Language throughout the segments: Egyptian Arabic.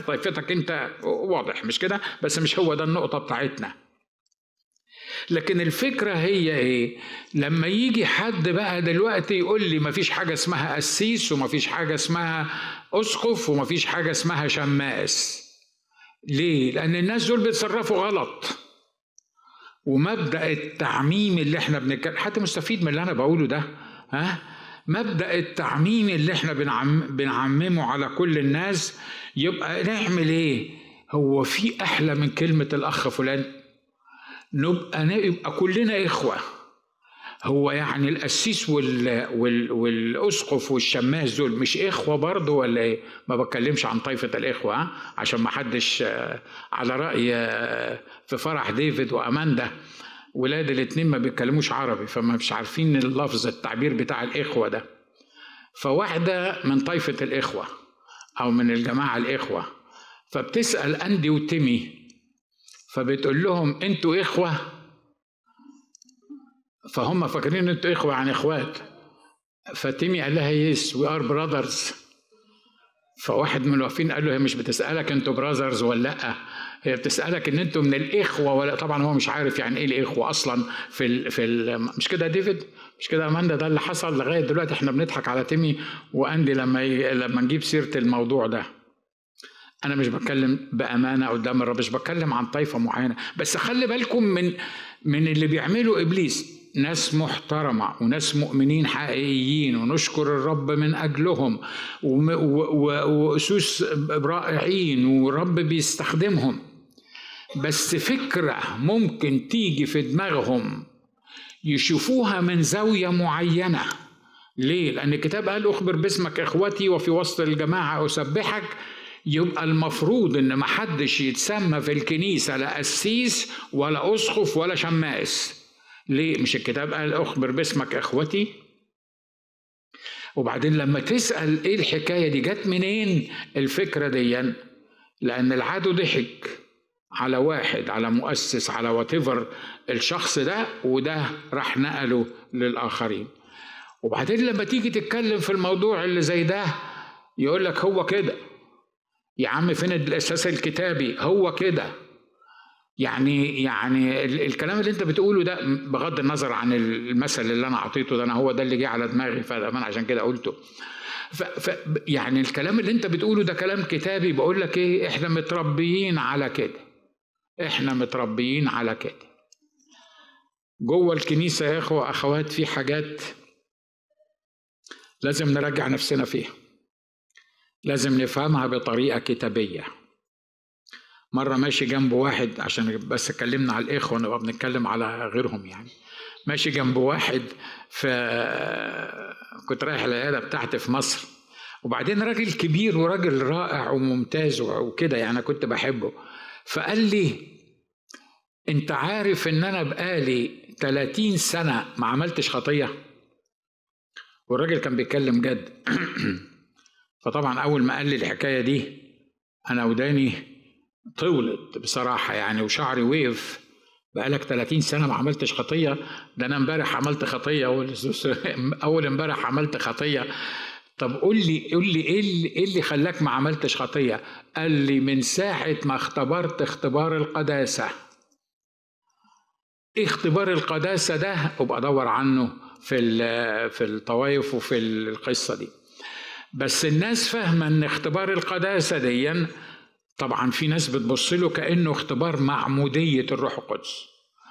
طائفتك انت واضح مش كده بس مش هو ده النقطه بتاعتنا لكن الفكرة هي ايه لما يجي حد بقى دلوقتي يقول لي مفيش حاجة اسمها قسيس ومفيش حاجة اسمها أسقف ومفيش حاجة اسمها شماس ليه لأن الناس دول بيتصرفوا غلط ومبدأ التعميم اللي احنا بنتكلم حتى مستفيد من اللي أنا بقوله ده ها مبدأ التعميم اللي احنا بنعم بنعممه على كل الناس يبقى نعمل ايه هو في أحلى من كلمة الأخ فلان نبقى نبقى كلنا إخوة هو يعني القسيس وال... وال... والاسقف والشماس دول مش اخوه برضه ولا ايه؟ ما بتكلمش عن طائفه الاخوه ها؟ عشان ما حدش على راي في فرح ديفيد واماندا ولاد الاتنين ما بيتكلموش عربي فما مش عارفين اللفظ التعبير بتاع الاخوه ده فواحده من طائفه الاخوه او من الجماعه الاخوه فبتسال اندي وتيمي فبتقول لهم انتوا اخوه فهم فاكرين انتوا اخوه عن اخوات فتيمي قال لها يس وي ار براذرز فواحد من الواقفين قال له هي مش بتسالك انتوا براذرز ولا لا هي بتسالك ان انتوا من الاخوه ولا طبعا هو مش عارف يعني ايه الاخوه اصلا في ال في ال مش كده ديفيد مش كده اماندا ده اللي حصل لغايه دلوقتي احنا بنضحك على تيمي واندي لما ي... لما نجيب سيره الموضوع ده انا مش بتكلم بامانه قدام الرب مش بتكلم عن طائفه معينه بس خلي بالكم من من اللي بيعمله ابليس ناس محترمة وناس مؤمنين حقيقيين ونشكر الرب من أجلهم وأسوس رائعين ورب بيستخدمهم بس فكرة ممكن تيجي في دماغهم يشوفوها من زاوية معينة ليه؟ لأن الكتاب قال أخبر باسمك إخوتي وفي وسط الجماعة أسبحك يبقى المفروض ان محدش يتسمى في الكنيسة لا قسيس ولا أسقف ولا شماس ليه مش الكتاب قال أخبر باسمك إخوتي وبعدين لما تسأل إيه الحكاية دي جت منين الفكرة دي لأن العدو ضحك على واحد على مؤسس على واتيفر الشخص ده وده راح نقله للآخرين وبعدين لما تيجي تتكلم في الموضوع اللي زي ده يقول لك هو كده يا عم فين الاساس الكتابي هو كده يعني يعني الكلام اللي انت بتقوله ده بغض النظر عن المثل اللي انا اعطيته ده انا هو ده اللي جه على دماغي فانا عشان كده قلته ف ف يعني الكلام اللي انت بتقوله ده كلام كتابي بقول لك ايه احنا متربيين على كده احنا متربيين على كده جوه الكنيسه يا اخوه اخوات في حاجات لازم نرجع نفسنا فيها لازم نفهمها بطريقه كتابيه مره ماشي جنب واحد عشان بس اتكلمنا على الاخوه نبقى بنتكلم على غيرهم يعني ماشي جنب واحد ف كنت رايح العياده بتاعتي في مصر وبعدين راجل كبير وراجل رائع وممتاز وكده يعني انا كنت بحبه فقال لي انت عارف ان انا بقالي 30 سنه ما عملتش خطيه والراجل كان بيتكلم جد فطبعا اول ما قال لي الحكايه دي انا وداني طولت بصراحه يعني وشعري وقف بقالك 30 سنه ما عملتش خطيه ده انا امبارح عملت خطيه اول امبارح عملت خطيه طب قول لي قول لي ايه اللي, إيه اللي خلاك ما عملتش خطيه قال لي من ساعه ما اختبرت اختبار القداسه ايه اختبار القداسه ده ابقى ادور عنه في في الطوائف وفي القصه دي بس الناس فاهمه ان اختبار القداسه دي طبعا في ناس بتبص له كانه اختبار معموديه الروح القدس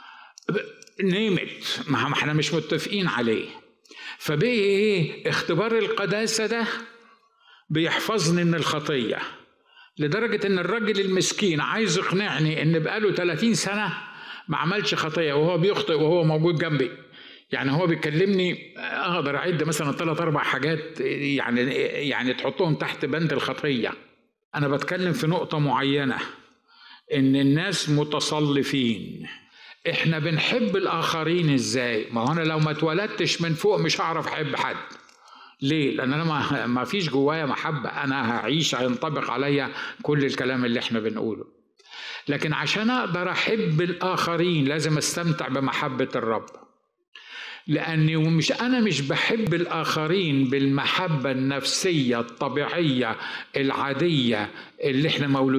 نيمت ما احنا مش متفقين عليه فبقي ايه اختبار القداسه ده بيحفظني من الخطيه لدرجه ان الراجل المسكين عايز يقنعني ان بقاله 30 سنه ما عملش خطيه وهو بيخطئ وهو موجود جنبي يعني هو بيكلمني اقدر اعد مثلا ثلاث اربع حاجات يعني يعني تحطهم تحت بند الخطيه انا بتكلم في نقطه معينه ان الناس متصلفين احنا بنحب الاخرين ازاي ما هو انا لو ما اتولدتش من فوق مش هعرف احب حد ليه لان انا ما, ما فيش جوايا محبه انا هعيش هينطبق عليا كل الكلام اللي احنا بنقوله لكن عشان اقدر احب الاخرين لازم استمتع بمحبه الرب لاني مش انا مش بحب الاخرين بالمحبه النفسيه الطبيعيه العاديه اللي احنا مولودين